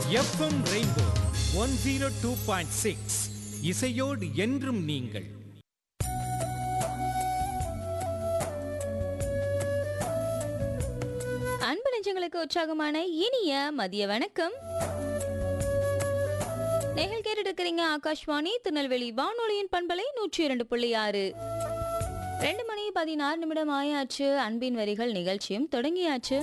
FM rainbow one zero two point six இசையோடு என்றும் நீங்கள் அன்பு நெஞ்சங்களுக்கு உற்சாகமான இனிய மதிய வணக்கம் நீங்கள் கேட்டுட்டு இருக்கிறீங்க ஆகாஷ்வாணி திருநெல்வேலி வானொலியின் பண்பலை நூற்றி இரண்டு புள்ளி ஆறு ரெண்டு மணி பதினாறு நிமிடம் ஆயாச்சு அன்பின் வரிகள் நிகழ்ச்சியும் தொடங்கியாச்சு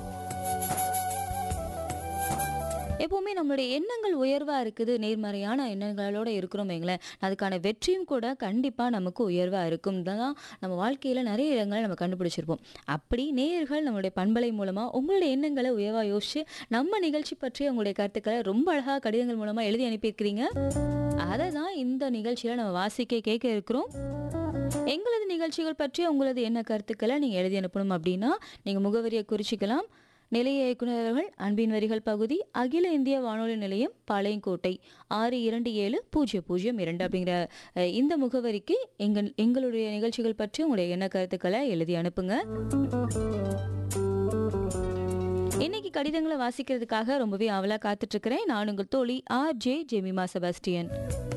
எப்பவுமே நம்மளுடைய எண்ணங்கள் உயர்வா இருக்குது நேர்மறையான எண்ணங்களோட இருக்கிறோம் வைங்களேன் அதுக்கான வெற்றியும் கூட கண்டிப்பா நமக்கு உயர்வா இருக்கும் தான் நம்ம வாழ்க்கையில நிறைய இடங்களை நம்ம கண்டுபிடிச்சிருப்போம் அப்படி நேயர்கள் நம்மளுடைய பண்பலை மூலமா உங்களுடைய எண்ணங்களை உயர்வா யோசிச்சு நம்ம நிகழ்ச்சி பற்றி உங்களுடைய கருத்துக்களை ரொம்ப அழகா கடிதங்கள் மூலமா எழுதி அனுப்பியிருக்கிறீங்க அதை தான் இந்த நிகழ்ச்சியில நம்ம வாசிக்க கேட்க இருக்கிறோம் எங்களது நிகழ்ச்சிகள் பற்றி உங்களது என்ன கருத்துக்களை நீங்க எழுதி அனுப்பணும் அப்படின்னா நீங்க முகவரியை குறிச்சிக்கலாம் நிலைய இயக்குநர்கள் அன்பின் வரிகள் பகுதி அகில இந்திய வானொலி நிலையம் பாளையங்கோட்டை ஆறு இரண்டு ஏழு பூஜ்ஜியம் பூஜ்ஜியம் இரண்டு அப்படிங்கிற அஹ், இந்த முகவரிக்கு எங்கள் எங்களுடைய நிகழ்ச்சிகள் பற்றி உங்களுடைய என்ன கருத்துக்களை எழுதி அனுப்புங்க இன்னைக்கு கடிதங்களை வாசிக்கிறதுக்காக ரொம்பவே ஆவலா காத்துட்டு இருக்கிறேன் நான் உங்கள் தோழி ஆர் ஜே ஜெமிமா செபாஸ்டியன்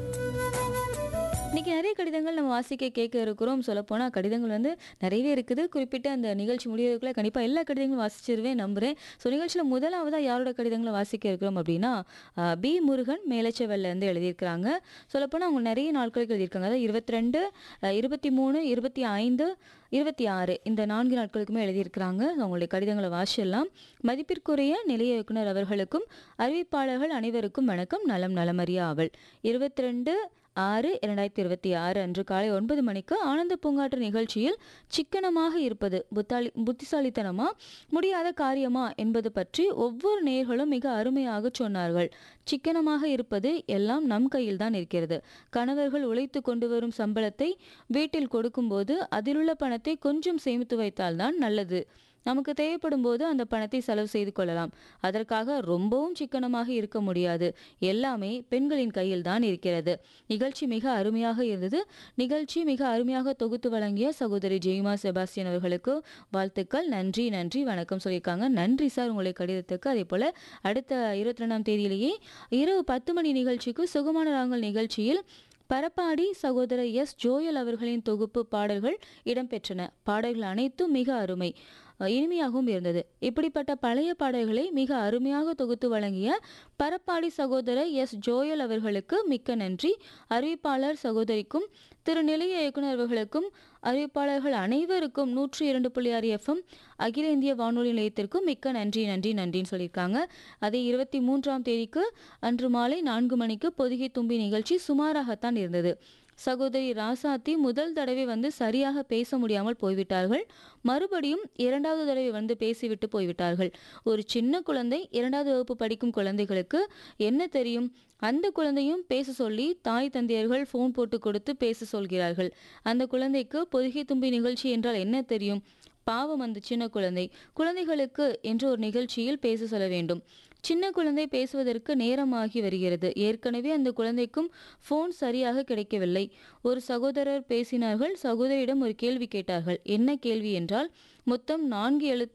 இன்னைக்கு நிறைய கடிதங்கள் நம்ம வாசிக்க கேட்க இருக்கிறோம் சொல்லப்போனால் கடிதங்கள் வந்து நிறையவே இருக்குது குறிப்பிட்ட அந்த நிகழ்ச்சி முடியறதுக்குள்ள கண்டிப்பாக எல்லா கடிதங்களும் வாசிச்சிருவேன் நம்புகிறேன் ஸோ நிகழ்ச்சியில் முதலாவதாக யாரோட கடிதங்களை வாசிக்க இருக்கிறோம் அப்படின்னா ஆஹ், பி முருகன் மேலச்சவல்ல இருந்து எழுதியிருக்கிறாங்க சொல்லப்போனால் அவங்க நிறைய நாட்களுக்கு எழுதியிருக்காங்க அதாவது இருபத்தி ரெண்டு இருபத்தி மூணு இருபத்தி ஐந்து இருபத்தி ஆறு இந்த நான்கு நாட்களுக்குமே எழுதியிருக்கிறாங்க அவங்களுடைய கடிதங்களை வாசிடலாம் மதிப்பிற்குரிய நிலைய இயக்குனர் அவர்களுக்கும் அறிவிப்பாளர்கள் அனைவருக்கும் வணக்கம் நலம் நலமறிய ஆவல் இருபத்தி ரெண்டு ஆறு இரண்டாயிரத்தி இருபத்தி ஆறு அன்று காலை ஒன்பது மணிக்கு ஆனந்த பூங்காற்று நிகழ்ச்சியில் சிக்கனமாக இருப்பது புத்தாலி புத்திசாலித்தனமா முடியாத காரியமா என்பது பற்றி ஒவ்வொரு நேர்களும் மிக அருமையாக சொன்னார்கள் சிக்கனமாக இருப்பது எல்லாம் நம் கையில் தான் இருக்கிறது கணவர்கள் உழைத்து கொண்டு வரும் சம்பளத்தை வீட்டில் கொடுக்கும்போது அதிலுள்ள பணத்தை கொஞ்சம் சேமித்து வைத்தால்தான் நல்லது நமக்கு தேவைப்படும் போது அந்த பணத்தை செலவு செய்து கொள்ளலாம் அதற்காக ரொம்பவும் சிக்கனமாக இருக்க முடியாது எல்லாமே பெண்களின் கையில் தான் இருக்கிறது நிகழ்ச்சி மிக அருமையாக இருந்தது நிகழ்ச்சி மிக அருமையாக தொகுத்து வழங்கிய சகோதரி ஜெய்மா செபாஸ்டியன் அவர்களுக்கு வாழ்த்துக்கள் நன்றி நன்றி வணக்கம் சொல்லியிருக்காங்க நன்றி சார் உங்களுடைய கடிதத்துக்கு அதே போல அடுத்த இருபத்தி ரெண்டாம் தேதியிலேயே இரவு பத்து மணி நிகழ்ச்சிக்கு சுகமான ராங்கல் நிகழ்ச்சியில் பரப்பாடி சகோதரர் எஸ் ஜோயல் அவர்களின் தொகுப்பு பாடல்கள் இடம்பெற்றன பாடல்கள் அனைத்தும் மிக அருமை அஹ் இனிமையாகவும் இருந்தது இப்படிப்பட்ட பழைய பாடல்களை மிக அருமையாக தொகுத்து வழங்கிய பரப்பாடி சகோதரர் எஸ் ஜோயல் அவர்களுக்கு மிக்க நன்றி அறிவிப்பாளர் சகோதரிக்கும் திரு நிலைய இயக்குனர் அவர்களுக்கும் அறிவிப்பாளர்கள் அனைவருக்கும் நூற்றி இரண்டு புள்ளி ஆறு எஃப்எம் அகில இந்திய வானொலி நிலையத்திற்கும் மிக்க நன்றி நன்றி நன்றின்னு சொல்லியிருக்காங்க அதே இருபத்தி மூன்றாம் தேதிக்கு அன்று மாலை நான்கு மணிக்கு பொதிகை தும்பி நிகழ்ச்சி சுமாராகத்தான் இருந்தது சகோதரி ராசாத்தி முதல் தடவை வந்து சரியாக பேச முடியாமல் போய்விட்டார்கள் மறுபடியும் இரண்டாவது தடவை வந்து பேசிவிட்டு போய்விட்டார்கள் ஒரு சின்ன குழந்தை இரண்டாவது வகுப்பு படிக்கும் குழந்தைகளுக்கு என்ன தெரியும் அந்த குழந்தையும் பேச சொல்லி தாய் தந்தையர்கள் ஃபோன் போட்டு கொடுத்து பேச சொல்கிறார்கள் அந்த குழந்தைக்கு பொதிகை தும்பி நிகழ்ச்சி என்றால் என்ன தெரியும் பாவம் அந்த சின்ன குழந்தை குழந்தைகளுக்கு என்று ஒரு நிகழ்ச்சியில் பேச சொல்ல வேண்டும் சின்ன குழந்தை பேசுவதற்கு நேரமாகி வருகிறது ஏற்கனவே அந்த குழந்தைக்கும் ஃபோன் சரியாக கிடைக்கவில்லை ஒரு சகோதரர் பேசினார்கள் சகோதரியிடம் ஒரு கேள்வி கேட்டார்கள் என்ன கேள்வி என்றால் மொத்தம் நான்கு எழுத்து